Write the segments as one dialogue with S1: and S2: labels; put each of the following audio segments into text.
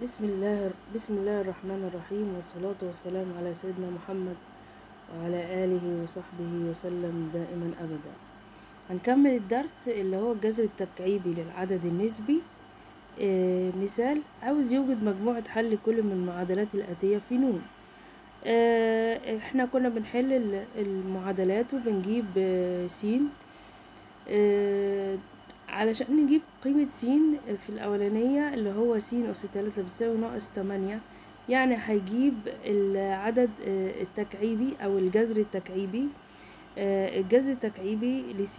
S1: بسم الله بسم الله الرحمن الرحيم والصلاة والسلام على سيدنا محمد وعلى آله وصحبه وسلم دائما أبدا هنكمل الدرس اللي هو الجذر التكعيبي للعدد النسبي آه مثال عاوز يوجد مجموعة حل كل من المعادلات الآتية في نون آه احنا كنا بنحل ال- المعادلات وبنجيب آه س آه علشان نجيب قيمة س في الأولانية اللي هو س أس تلاتة بتساوي ناقص تمانية يعني هيجيب العدد آه، التكعيبي أو الجذر التكعيبي آه، الجذر التكعيبي لس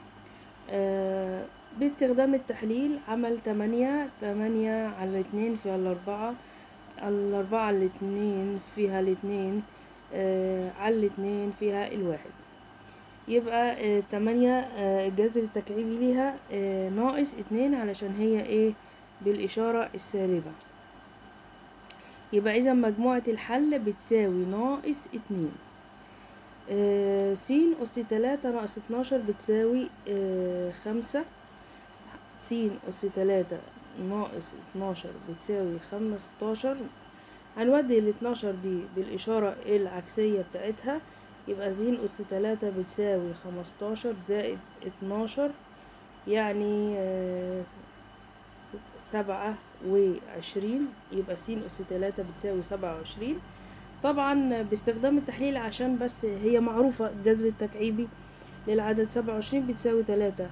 S1: آه، باستخدام التحليل عمل تمانية تمانية على اتنين فيها الأربعة الأربعة على الاتنين فيها الاتنين آه، على الاتنين فيها الواحد يبقى آه، تمانية آه، الجذر التكعيبي ليها آه، ناقص اتنين علشان هي ايه بالإشارة السالبة يبقى إذا مجموعة الحل بتساوي ناقص اتنين آه، س أس تلاتة ناقص اتناشر بتساوي آه، خمسة س أس تلاتة ناقص اتناشر بتساوي خمستاشر هنودي الاتناشر دي بالإشارة العكسية بتاعتها يبقى ز أس تلاتة بتساوي خمستاشر زائد اتناشر يعني آه، سبعة وعشرين يبقى س أس تلاتة بتساوي سبعة وعشرين طبعا باستخدام التحليل عشان بس هي معروفة الجذر التكعيبي للعدد سبعة وعشرين بتساوي تلاتة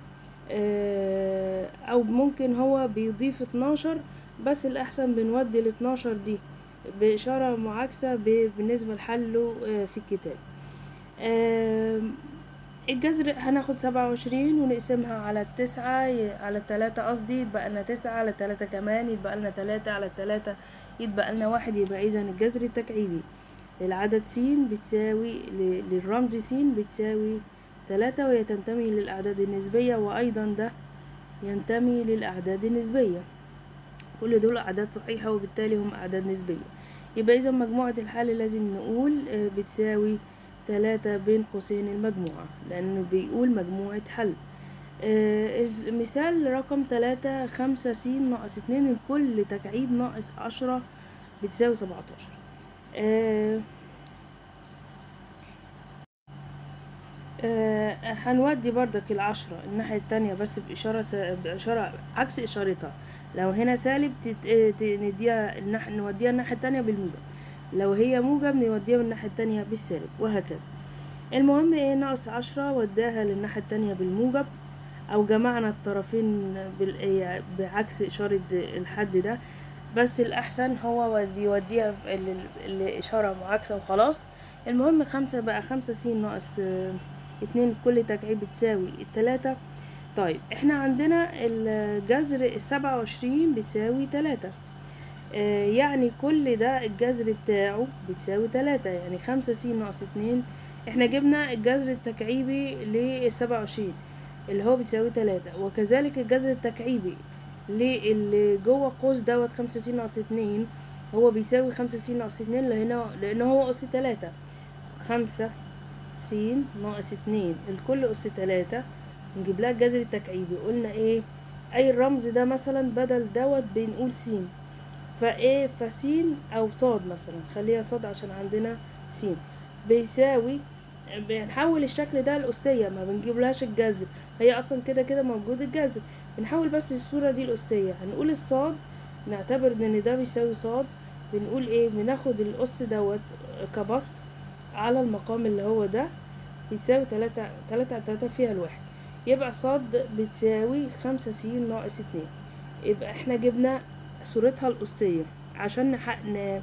S1: آه، أو ممكن هو بيضيف اتناشر بس الأحسن بنودي الاتناشر دي بإشارة معاكسة ب- بالنسبة لحله آه، في الكتاب آم، الجذر هناخد سبعة وعشرين ونقسمها على التسعة ي- على التلاتة قصدي يتبقى لنا تسعة على التلاتة كمان يتبقى لنا تلاتة على التلاتة يتبقى لنا واحد يبقى إذا الجذر التكعيبي للعدد س بتساوي ل- للرمز س بتساوي تلاتة وهي تنتمي للأعداد النسبية وأيضا ده ينتمي للأعداد النسبية كل دول أعداد صحيحة وبالتالي هم أعداد نسبية يبقى إذا مجموعة الحل لازم نقول آه، بتساوي تلاتة بين قوسين المجموعة لأنه بيقول مجموعة حل آه، المثال رقم تلاتة خمسة س ناقص اتنين الكل تكعيب ناقص عشرة بتساوي سبعتاشر آه، آه، هنودي بردك العشرة الناحية التانية بس بإشارة س... بإشارة عكس إشارتها لو هنا سالب تت... آه، ت- نديها النح... نوديها الناحية التانية بالموجب لو هي موجب نوديها من الناحية التانية بالسالب وهكذا المهم ايه ناقص عشرة وداها للناحية التانية بالموجب أو جمعنا الطرفين بال... إيه، بعكس إشارة الحد ده بس الأحسن هو بيوديها في ال... ال- الإشارة معاكسة وخلاص المهم خمسة بقى خمسة س ناقص آه، اتنين كل تكعيب بتساوي التلاتة طيب احنا عندنا الجذر السبعة وعشرين بيساوي تلاتة آه، يعني كل ده الجذر بتاعه بتساوي تلاتة يعني خمسة س ناقص اتنين احنا جبنا الجذر التكعيبي للسبعة وعشرين اللي هو بتساوي تلاتة وكذلك الجذر التكعيبي للي جوه القوس دوت خمسة س ناقص اتنين هو بيساوي خمسة س ناقص اتنين لأنه لأنه هو أس تلاتة خمسة س ناقص اتنين الكل أس تلاتة نجيب لها الجذر التكعيبي قلنا ايه أي الرمز ده مثلا بدل دوت بنقول س فايه فسين او صاد مثلا خليها صاد عشان عندنا سين بيساوي بنحول الشكل ده لأسية ما بنجيبلهاش الجذر هي اصلا كده كده موجود الجذر بنحول بس الصورة دي لأسية هنقول الصاد نعتبر ان ده بيساوي صاد بنقول ايه بناخد الأس دوت كبسط على المقام اللي هو ده بيساوي تلاتة تلاتة على تلاتة فيها الواحد يبقى صاد بتساوي خمسة س ناقص اتنين يبقى احنا جبنا صورتها الأسية عشان نحق ن-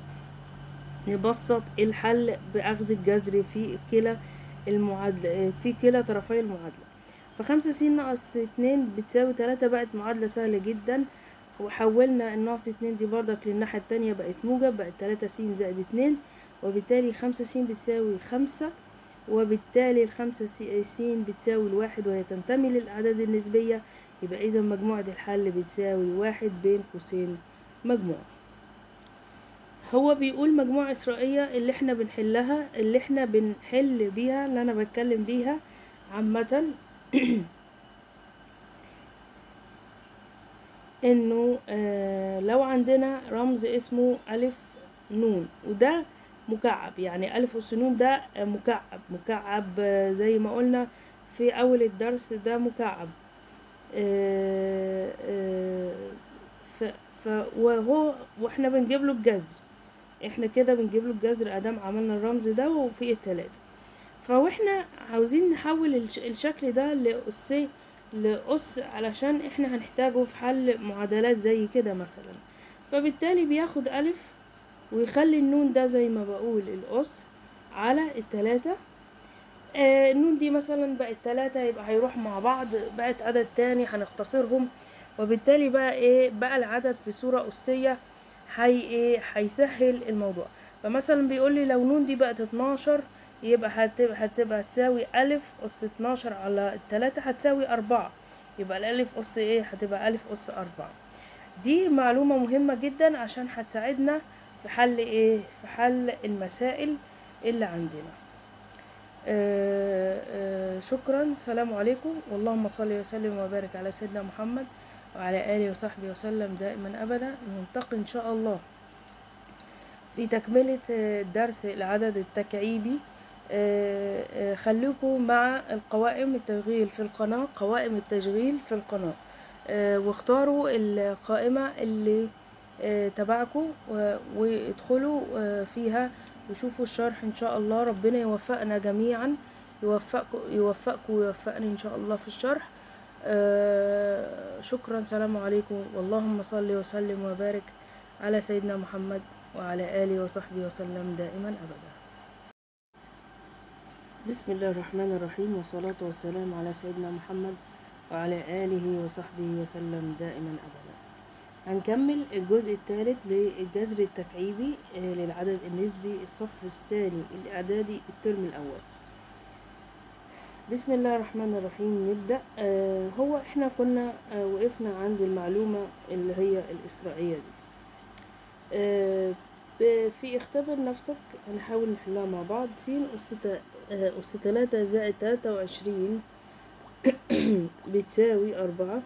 S1: نبسط الحل بأخذ الجذر في كلا المعادلة في كلا طرفي المعادلة فخمسة س ناقص اتنين بتساوي تلاتة بقت معادلة سهلة جدا وحولنا الناقص اتنين دي برضك للناحية التانية بقت موجب بقت تلاتة س زائد اتنين وبالتالي خمسة س بتساوي خمسة وبالتالي الخمسة س- س بتساوي الواحد وهي تنتمي للأعداد النسبية يبقى إذا مجموعة الحل بتساوي واحد بين قوسين مجموعة هو بيقول مجموعة إسرائيلية اللي احنا بنحلها اللي احنا بنحل بيها اللي أنا بتكلم بيها عامة انه آه لو عندنا رمز اسمه الف نون وده مكعب يعني الف اس نون ده مكعب مكعب آه، زي ما قلنا في اول الدرس ده مكعب آه، آه، ف ف وهو واحنا بنجيب له الجذر احنا كده بنجيب له الجذر ادام عملنا الرمز ده وفي التلاتة فواحنا عاوزين نحول الش- الشكل ده لأسي لأس علشان احنا هنحتاجه في حل معادلات زي كده مثلا فبالتالي بياخد ألف ويخلي النون ده زي ما بقول الأس على التلاتة آه النون دي مثلا بقت تلاتة يبقى هيروح مع بعض بقت عدد تاني هنختصرهم وبالتالي بقى ايه بقى العدد في صورة أسية هي ايه هيسهل الموضوع فمثلا بيقول لي لو نون دي بقت 12 يبقى هتبقى هتبقى تساوي ألف أس 12 على التلاتة هتساوي أربعة يبقى الألف أس ايه هتبقى ألف أس أربعة دي معلومة مهمة جدا عشان هتساعدنا في حل ايه في حل المسائل اللي عندنا آه آه شكرا سلام عليكم واللهم صل وسلم وبارك على سيدنا محمد وعلى آله وصحبه وسلم دائما أبدا نلتقي إن شاء الله في تكملة آه، درس العدد التكعيبي آه، آه، خليكم مع القوائم التشغيل في القناة قوائم التشغيل في القناة آه، واختاروا القائمة اللي آه، تبعكم و- وادخلوا آه، فيها وشوفوا الشرح ان شاء الله ربنا يوفقنا جميعا يوفقكم يوفقكم ويوفقني ان شاء الله في الشرح آه، شكرا سلام عليكم واللهم صل وسلم وبارك على سيدنا محمد وعلى آله وصحبه وسلم دائما أبدا بسم الله الرحمن الرحيم والصلاة والسلام على سيدنا محمد وعلى آله وصحبه وسلم دائما أبدا هنكمل الجزء الثالث للجذر التكعيبي آه، للعدد النسبي الصف الثاني الإعدادي الترم الأول بسم الله الرحمن الرحيم نبدأ آه هو احنا كنا آه وقفنا عند المعلومة اللي هي الإسرائيلية دي آه ب- في اختبر نفسك هنحاول نحلها مع بعض س أس تا- آه، أس تلاتة زائد تلاتة وعشرين بتساوي أربعة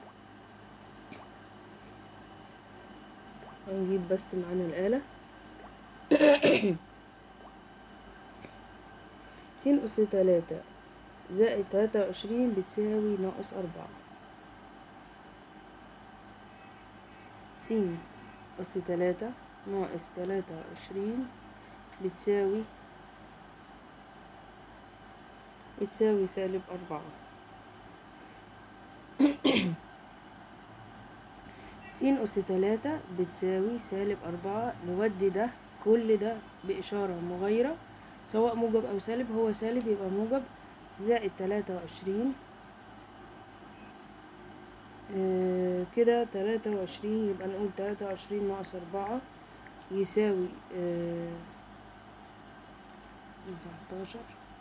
S1: هنجيب بس معانا الآلة س أس تلاتة زائد تلاتة وعشرين بتساوي ناقص أربعة س أس تلاتة ناقص تلاتة وعشرين بتساوي بتساوي سالب أربعة س أس تلاتة بتساوي سالب أربعة نودي ده كل ده بإشارة مغايرة سواء موجب أو سالب هو سالب يبقى موجب زائد تلاتة وعشرين آه كده تلاتة وعشرين يبقى نقول تلاتة وعشرين ناقص أربعة يساوي تسعتاشر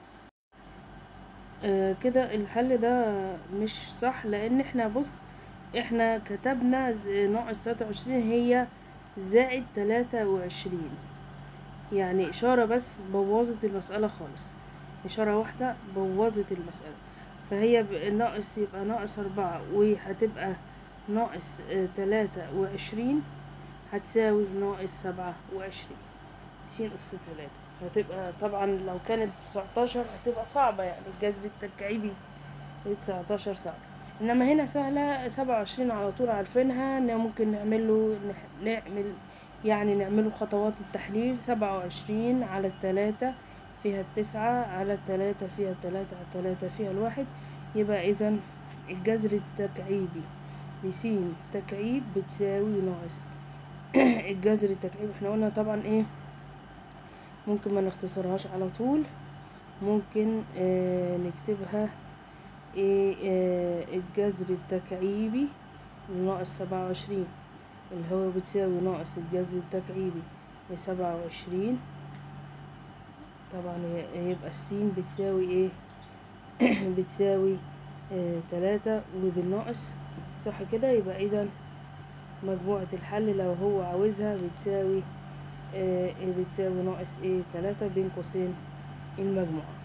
S1: آه كده الحل ده مش صح لأن احنا بص احنا كتبنا ناقص تلاتة وعشرين هي زائد تلاتة وعشرين يعني إشارة بس بوظت المسألة خالص إشارة واحدة بوظت المسألة فهي ب- ناقص يبقى ناقص أربعة وهتبقى ناقص آه، تلاتة وعشرين هتساوي ناقص سبعة وعشرين س أس تلاتة هتبقى طبعا لو كانت تسعتاشر هتبقى صعبة يعني الجذر التكعيبي تسعتاشر صعب انما هنا سهلة سبعة وعشرين على طول عارفينها ان ممكن نعمله نح- نعمل يعني نعمله خطوات التحليل سبعة وعشرين على التلاتة فيها التسعة على التلاتة فيها التلاتة على التلاتة فيها الواحد يبقى اذا الجذر التكعيبي لسين تكعيب بتساوي ناقص الجذر التكعيب احنا قلنا طبعا ايه ممكن ما نختصرهاش على طول ممكن آه نكتبها ايه آه الجذر التكعيبي لناقص سبعة وعشرين اللي هو بتساوي ناقص الجذر التكعيبي لسبعة وعشرين طبعا ي- يبقى السين بتساوي ايه بتساوي آه تلاتة وبالناقص صح كده يبقى اذا مجموعة الحل لو هو عاوزها بتساوي آه إيه بتساوي ناقص ايه تلاتة بين قوسين المجموعة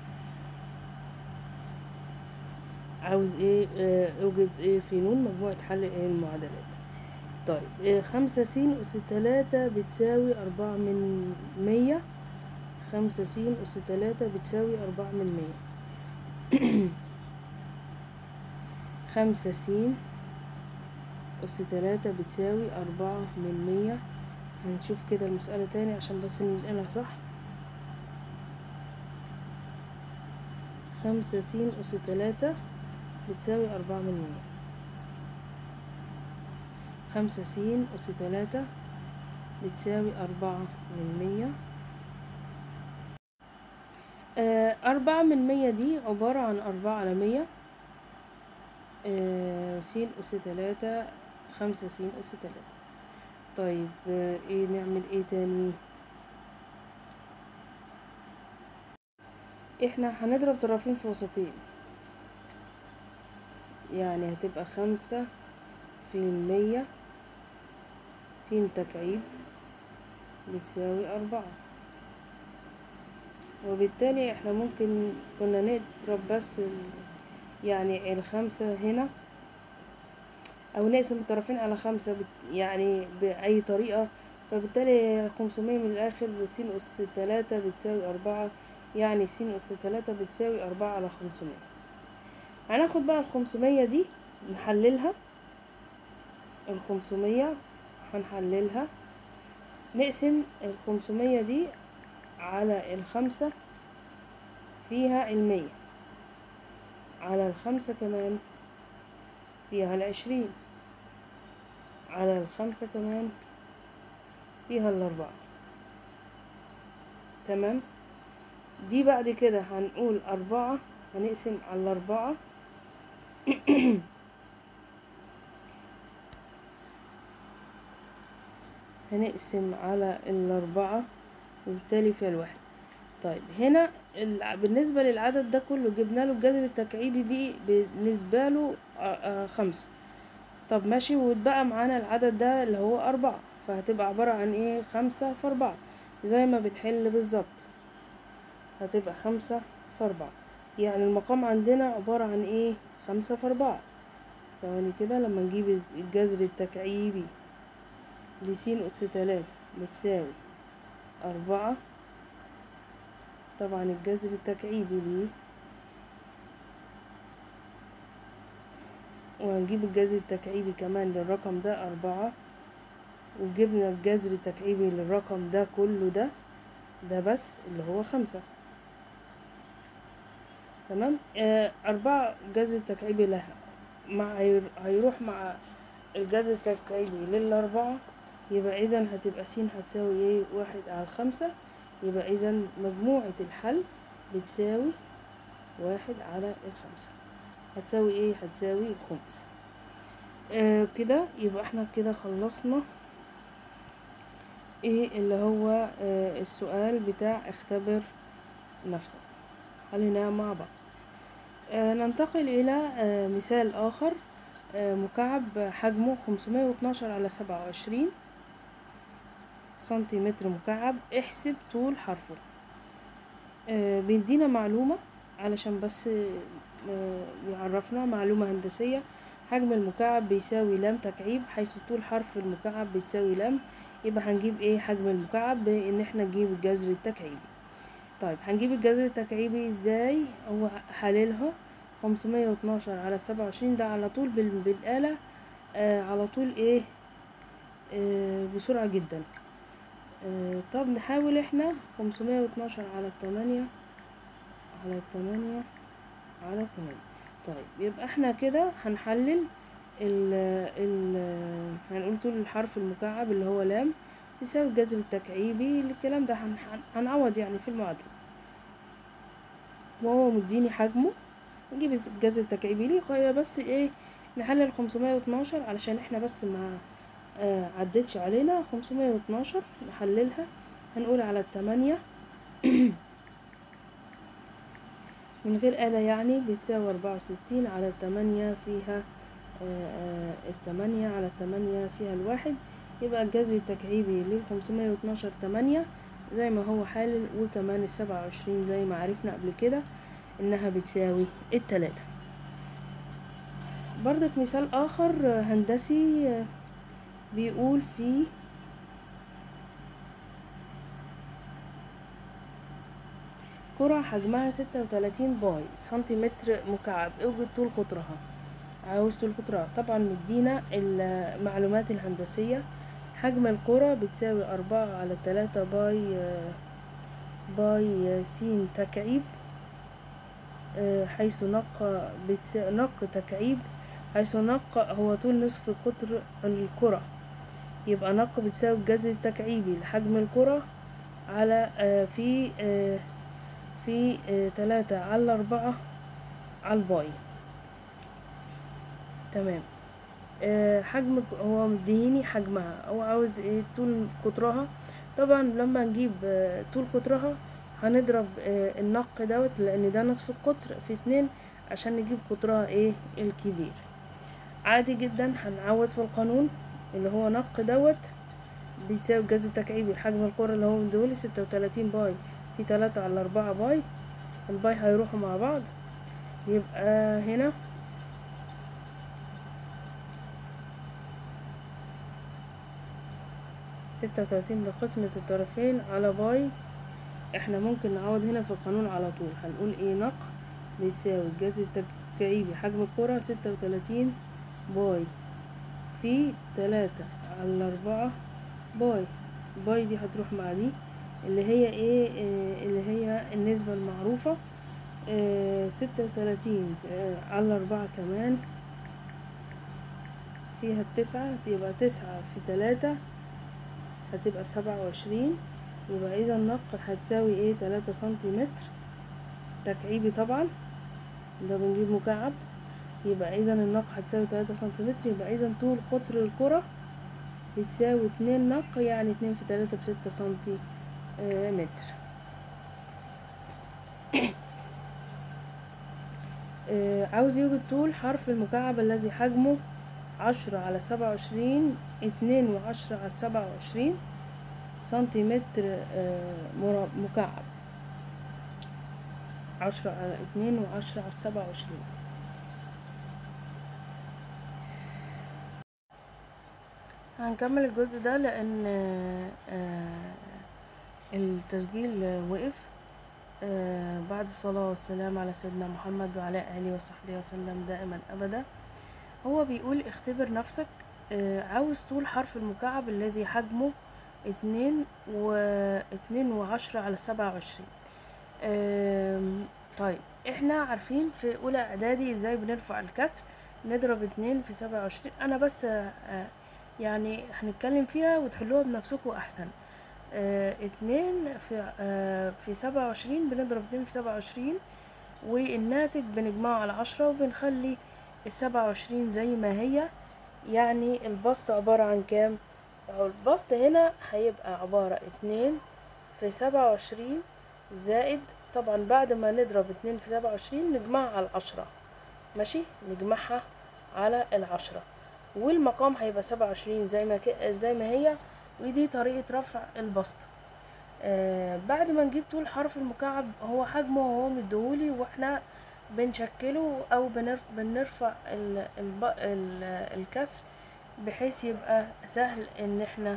S1: عاوز ايه آه اوجد ايه في نون مجموعة حل ايه المعادلات طيب آه، خمسة س أس تلاتة بتساوي أربعة من مية خمسة س أس تلاتة بتساوي أربعة من مية خمسة س أس تلاتة بتساوي أربعة من مية هنشوف كده المسألة تاني عشان بس ننقلها صح خمسة س أس تلاتة بتساوي أربعة من مية خمسة س أس تلاتة بتساوي أربعة من مية آه، أربعة من مية دي عبارة عن أربعة على مية آه، س أس تلاتة خمسة س أس تلاتة طيب آه، ايه نعمل ايه تاني احنا هنضرب طرفين في وسطين يعني هتبقى خمسة في المية س تكعيب بتساوي أربعة وبالتالي احنا ممكن كنا نضرب بس ال- يعني الخمسة هنا أو نقسم الطرفين على خمسة بت- يعني بأي طريقة فبالتالي خمسمية من الآخر س أس تلاتة بتساوي أربعة يعني س أس تلاتة بتساوي أربعة على خمسمية هناخد بقى الخمسمية دي نحللها الخمسمية هنحللها نقسم الخمسمية دي على الخمسة فيها المية على الخمسة كمان فيها العشرين على الخمسة كمان فيها الأربعة تمام دي بعد كده هنقول أربعة هنقسم على الأربعة هنقسم على الأربعة وبالتالي فيها الواحد طيب هنا الع- بالنسبة للعدد ده كله جبنا له الجذر التكعيبي بيه بالنسبة له آه، آه، خمسة طب ماشي واتبقى معانا العدد ده اللي هو أربعة فهتبقى عبارة عن ايه خمسة في أربعة زي ما بنحل بالظبط هتبقى خمسة في أربعة يعني المقام عندنا عبارة عن ايه خمسة في أربعة ثواني كده لما نجيب الجذر التكعيبي لس أس تلاتة بتساوي أربعة طبعا الجذر التكعيبي ليه وهنجيب الجذر التكعيبي كمان للرقم ده أربعة وجبنا الجذر التكعيبي للرقم ده كله ده ده بس اللي هو خمسة تمام آه أربعة جذر التكعيبي لها مع هير- هيروح مع الجذر التكعيبي للأربعة يبقى إذا هتبقى س هتساوي ايه واحد على الخمسة يبقى إذا مجموعة الحل بتساوي واحد على الخمسة هتساوي ايه هتساوي الخمس آه كده يبقى احنا كده خلصنا ايه اللي هو آه السؤال بتاع اختبر نفسك حليناه مع بعض آه ننتقل الى آه مثال اخر آه مكعب حجمه 512 على 27 سنتيمتر مكعب احسب طول حرفه آه بيدينا معلومة علشان بس آه يعرفنا معلومة هندسية حجم المكعب بيساوي لام تكعيب حيث طول حرف المكعب بتساوي لام يبقى هنجيب ايه حجم المكعب بان احنا نجيب الجذر التكعيبي طيب هنجيب الجذر التكعيبي ازاي هو حللها 512 على 27 ده على طول بال- بالآلة آه على طول ايه آه بسرعة جدا آه طب نحاول احنا 512 على التمانية على التمانية على التمانية طيب يبقى احنا كده هنحلل ال ال هنقول طول الحرف المكعب اللي هو لام يساوي الجذر التكعيبي الكلام ده هن- هن- هنعوض يعني في المعادلة وهو مديني حجمه نجيب الجذر التكعيبي ليه هي بس ايه نحلل 512 علشان احنا بس ما آه عدتش علينا 512 نحللها هنقول على التمانية من غير آلة يعني بتساوي أربعة وستين على التمانية فيها آه، آه، التمانية على التمانية فيها الواحد يبقى الجذر التكعيبي للخمسمية واتناشر تمانية زي ما هو حالل وكمان السبعة وعشرين زي ما عرفنا قبل كده إنها بتساوي التلاتة برضك مثال آخر آه، هندسي آه، بيقول في كرة حجمها ستة وتلاتين باي سنتيمتر مكعب اوجد طول قطرها عاوز طول قطرها طبعا مدينا المعلومات الهندسية حجم الكرة بتساوي أربعة على تلاتة باي باي س تكعيب آه، حيث نق بتسا... نق تكعيب حيث نق هو طول نصف قطر الكرة يبقى نق بتساوي الجذر التكعيبي لحجم الكرة على آه، في آه، في آه، تلاتة على أربعة على الباي تمام آه، حجم هو مديني حجمها هو عاوز ايه طول قطرها طبعا لما نجيب آه، طول قطرها هنضرب آه، النق دوت لان ده نصف القطر في اتنين عشان نجيب قطرها ايه الكبير عادي جدا هنعوض في القانون اللي هو نق دوت بيساوي جذر تكعيبي لحجم الكرة اللي هو مديهولي ستة وتلاتين باي في تلاتة على أربعة باي الباي هيروحوا مع بعض يبقى هنا ستة وتلاتين بقسمة الطرفين على باي احنا ممكن نعوض هنا في القانون على طول هنقول ايه نق بيساوي الجذر التكعيبي حجم الكرة ستة وتلاتين باي في تلاتة على أربعة باي باي دي هتروح مع دي اللي هي ايه آه، اللي هي النسبة المعروفة ستة وتلاتين على أربعة كمان فيها التسعة يبقى تسعة في تلاتة هتبقى سبعة وعشرين يبقى إذا النق هتساوي ايه تلاتة سنتيمتر تكعيبي طبعا ده بنجيب مكعب يبقى إذا النق هتساوي تلاتة سنتيمتر يبقى إذا طول قطر الكرة بتساوي اتنين نق يعني اتنين في تلاتة بستة سنتي آه، متر آه، عاوز يوجد طول حرف المكعب الذي حجمه عشرة على سبعة وعشرين اتنين وعشرة على سبعة وعشرين سنتيمتر آه، مرا- مكعب عشرة على اتنين وعشرة على سبعة وعشرين هنكمل الجزء ده لأن آه، التسجيل وقف آه، بعد الصلاة والسلام على سيدنا محمد وعلى آله وصحبه وسلم دائما أبدا هو بيقول اختبر نفسك آه، عاوز طول حرف المكعب الذي حجمه اتنين و اتنين وعشرة على سبعة وعشرين آم، طيب احنا عارفين في اولى اعدادي ازاي بنرفع الكسر نضرب اتنين في سبعة وعشرين انا بس آه، آه، يعني هنتكلم فيها وتحلوها بنفسكم احسن آه، اتنين في آه، في سبعة وعشرين بنضرب اتنين في سبعة وعشرين والناتج بنجمعه على عشرة وبنخلي السبعة وعشرين زي ما هي يعني البسط عبارة عن كام أو البسط هنا هيبقى عبارة اتنين في سبعة وعشرين زائد طبعا بعد ما نضرب اتنين في سبعة وعشرين نجمعها على العشرة ماشي نجمعها على العشرة والمقام هيبقى سبعة وعشرين زي ما ك... زي ما هي ودي طريقة رفع البسط آه بعد ما نجيب طول حرف المكعب هو حجمه وهو مديهولي واحنا بنشكله او بنرف... بنرفع ال... الب... ال... الكسر بحيث يبقى سهل ان احنا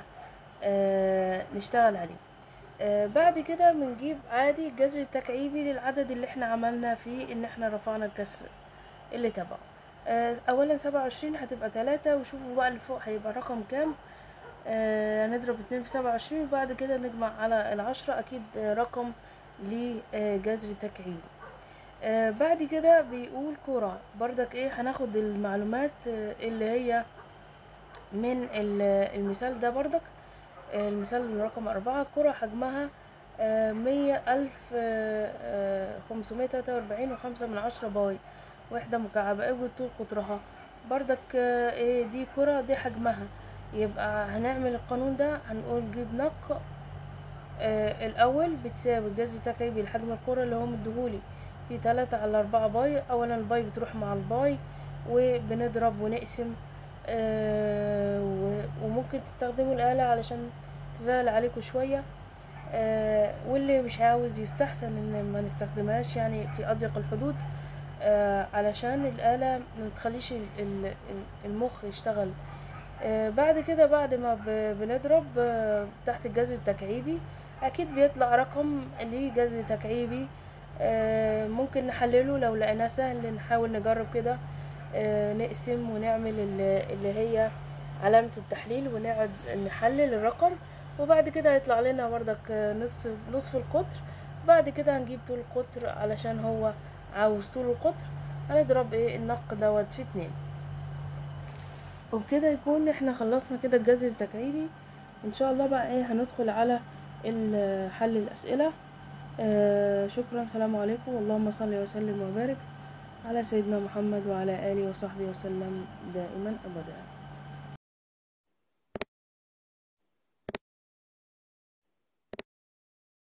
S1: آه نشتغل عليه آه بعد كده بنجيب عادي الجذر التكعيبي للعدد اللي احنا عملنا فيه ان احنا رفعنا الكسر اللي تبعه آه اولا سبعة وعشرين هتبقى تلاتة وشوفوا بقى اللي فوق هيبقى رقم كام آه هنضرب اتنين في سبعة وعشرين وبعد كده نجمع على العشرة اكيد آه رقم لجذر تكعيبي آه بعد كده بيقول كرة بردك ايه هناخد المعلومات آه اللي هي من ال- المثال ده بردك آه، المثال رقم أربعة كرة حجمها مية ألف خمسمية تلاتة وأربعين وخمسة من عشرة باي وحدة مكعبة اوجد طول قطرها بردك آه، ايه دي كرة دي حجمها يبقى هنعمل القانون ده هنقول جيب نق آه الأول بتساوي الجذر التكعيبي لحجم الكرة اللي هو مديهولي في تلاتة على أربعة باي أولا الباي بتروح مع الباي وبنضرب ونقسم آه و- وممكن تستخدموا الآلة علشان تسهل عليكم شوية آه واللي مش عاوز يستحسن ان ما نستخدمهاش يعني في أضيق الحدود آه علشان الآلة ما تخليش ال- ال- ال- المخ يشتغل آه، بعد كده بعد ما ب- بنضرب آه، تحت الجذر التكعيبي اكيد بيطلع رقم ليه جذر تكعيبي آه، ممكن نحلله لو لقيناه سهل نحاول نجرب كده آه، نقسم ونعمل ال- اللي هي علامة التحليل ونقعد نحلل الرقم وبعد كده هيطلع لنا بردك آه، نصف نصف القطر بعد كده هنجيب طول القطر علشان هو عاوز طول القطر هنضرب ايه النق دوت في اتنين وبكده يكون احنا خلصنا كده الجذر التكعيبي ان شاء الله بقى ايه هندخل على ال- حل الاسئله آه شكرا سلام عليكم اللهم صل وسلم وبارك على سيدنا محمد وعلى اله وصحبه وسلم دائما ابدا